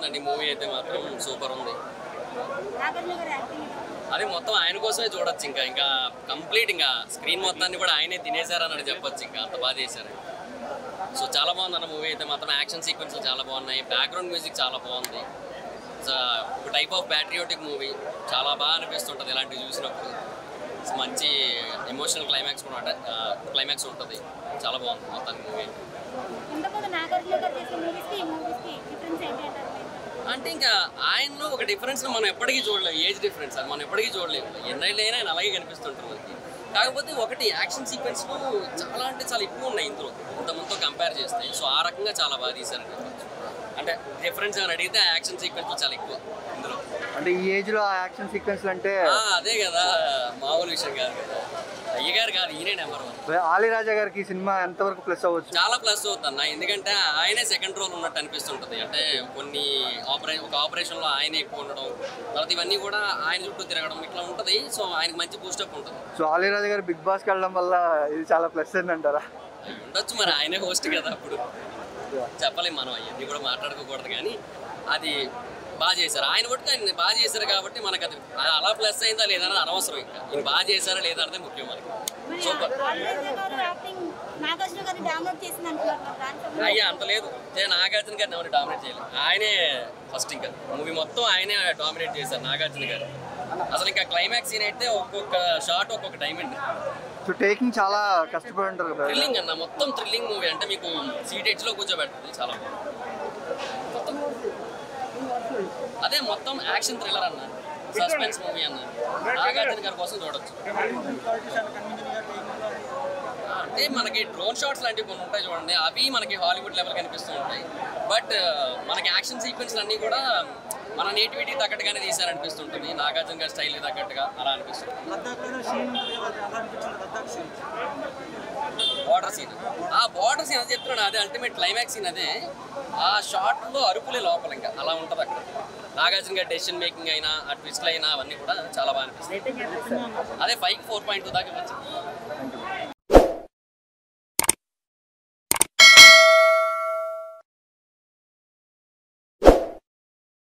బాగుందండి మూవీ అయితే మాత్రం సూపర్ ఉంది నాగార్జున గారి యాక్టింగ్ అది మొత్తం ఆయన కోసమే చూడొచ్చు ఇంకా ఇంకా కంప్లీట్ ఇంకా స్క్రీన్ మొత్తాన్ని కూడా ఆయనే తినేశారని చెప్పొచ్చు ఇంకా అంత బాగా చేశారు సో చాలా బాగుంది అన్న మూవీ అయితే మాత్రం యాక్షన్ సీక్వెన్స్ చాలా బాగున్నాయి బ్యాక్గ్రౌండ్ మ్యూజిక్ చాలా బాగుంది సో ఒక టైప్ ఆఫ్ ప్యాట్రియోటిక్ మూవీ చాలా బాగా అనిపిస్తుంటుంది ఇలాంటివి చూసినప్పుడు సో మంచి ఎమోషనల్ క్లైమాక్స్ కూడా క్లైమాక్స్ ఉంటుంది చాలా బాగుంది మొత్తానికి మూవీ ఇంతకుముందు నాగార్జున గారు చేసిన మూవీస్కి ఈ మూవీస్కి డిఫరెన్స్ ఏంటి అంటారు మీరు? అంటే ఇంకా ఆయనలో ఒక డిఫరెన్స్ మనం ఎప్పటికీ చూడలేము ఏజ్ డిఫరెన్స్ అది మనం ఎప్పటికీ చూడలేము ఎన్నైనా ఆయన అలాగే కనిపిస్తుంటారు మనకి కాకపోతే ఒకటి యాక్షన్ సీక్వెన్స్లు చాలా అంటే చాలా ఎక్కువ ఉన్నాయి ఇందులో ఇంతమందితో కంపేర్ చేస్తే సో ఆ రకంగా చాలా బాగా తీశారని చెప్పొచ్చు అంటే డిఫరెన్స్ అని అడిగితే ఆ యాక్షన్ సీక్వెన్స్ చాలా ఎక్కువ ఇందులో అంటే ఈ ఏజ్ లో ఆ యాక్షన్ సీక్వెన్స్లు అంటే ఆ, అదే కదా మామూలు విషయం కాదు కదా అయ్యగారు కాదు ఈయనే నెంబర్ వన్ ఆలి రాజా గారికి ఈ సినిమా ఎంతవరకు ప్లస్ అవ్వచ్చు చాలా ప్లస్ అవుతుంది ఎందుకంటే ఆయనే సెకండ్ రోల్ ఉన్నట్టు అనిపిస్తుంటుంది అంటే కొన్ని ఆపరే ఒక ఆపరేషన్లో ఆయనే ఎక్కువ ఉండడం తర్వాత ఇవన్నీ కూడా ఆయన చుట్టూ తిరగడం ఇట్లా ఉంటుంది సో ఆయనకి మంచి బూస్టప్ ఉంటుంది సో ఆలి రాజా గారు బిగ్ బాస్కి వెళ్ళడం వల్ల ఇది చాలా ప్లస్ అని అంటారా అయి ఉండొచ్చు మరి ఆయనే హోస్ట్ కదా అప్పుడు చెప్పలేం మనం అవన్నీ కూడా మాట్లాడుకోకూడదు కానీ అది బాగా చేశారు ఆయన ఒకటి ఆయన బాగా చేశారు కాబట్టి మనకు అది అది అలా ప్లస్ అయిందా లేదా అనేది అనవసరం ఇంకా ఈయన బాగా చేశారా లేదా అనేది ముఖ్యం మనకి మరి సూపర్ ఆల్రెడీ గారు యాక్టింగ్ నాగార్జున గారిని డామినేట్ చేసింది అంటున్నారు మరి దానికి సంబంధించి అయ్యా అంత లేదు జే నాగార్జున గారిని ఎవరు డామినేట్ చేయలేదు ఆయనే ఫస్ట్ ఇంకా మూవీ మొత్తం ఆయనే డామినేట్ చేశారు నాగార్జున గారు అసలు ఇంకా క్లైమాక్స్ సీన్ అయితే ఒక్కొక్క షాట్ ఒక్కొక్క టైం అండి సో టేకింగ్ చాలా కష్టపడి ఉంటారు కదా థ్రిల్లింగ్ అన్న మొత్తం థ్రిల్లింగ్ మూవీ అంటే మీకు సీట్ ఎడ్జ్ లో కూర్చోబెడుతుంది చాలా బాగుంది మొత్తం అదే మొత్తం యాక్షన్ థ్రిల్లర్ అన్న సస్పెన్స్ మూవీ అన్న నాగార్జున గారి కోసం చూడొచ్చు అంటే మనకి డ్రోన్ షాట్స్ లాంటివి కొన్ని ఉంటాయి చూడండి అవి మనకి హాలీవుడ్ లెవెల్ కనిపిస్తూ ఉంటాయి బట్ మనకి యాక్షన్ సీక్వెన్స్ అన్నీ కూడా మన నేటివిటీ తగ్గట్టుగానే తీసారనిపిస్తుంటుంది నాగార్జున గారి స్టైల్ తగ్గట్టుగా అలా అనిపిస్తుంది బార్డర్ సీన్ ఆ బార్డర్ సీన్ అని చెప్తున్నాను అదే అల్టిమేట్ క్లైమాక్స్ సీన్ అదే ఆ షాట్ లో అరుపులే లోపల ఇంకా అలా ఉంటుంది అక్కడ నాగార్జున గారి డెసిషన్ మేకింగ్ అయినా ఆ ట్విస్ట్లు అయినా అవన్నీ కూడా చాలా బాగా అనిపిస్తుంది అదే ఫైవ్ ఫోర్ పాయింట్ టూ దాకా వచ్చింది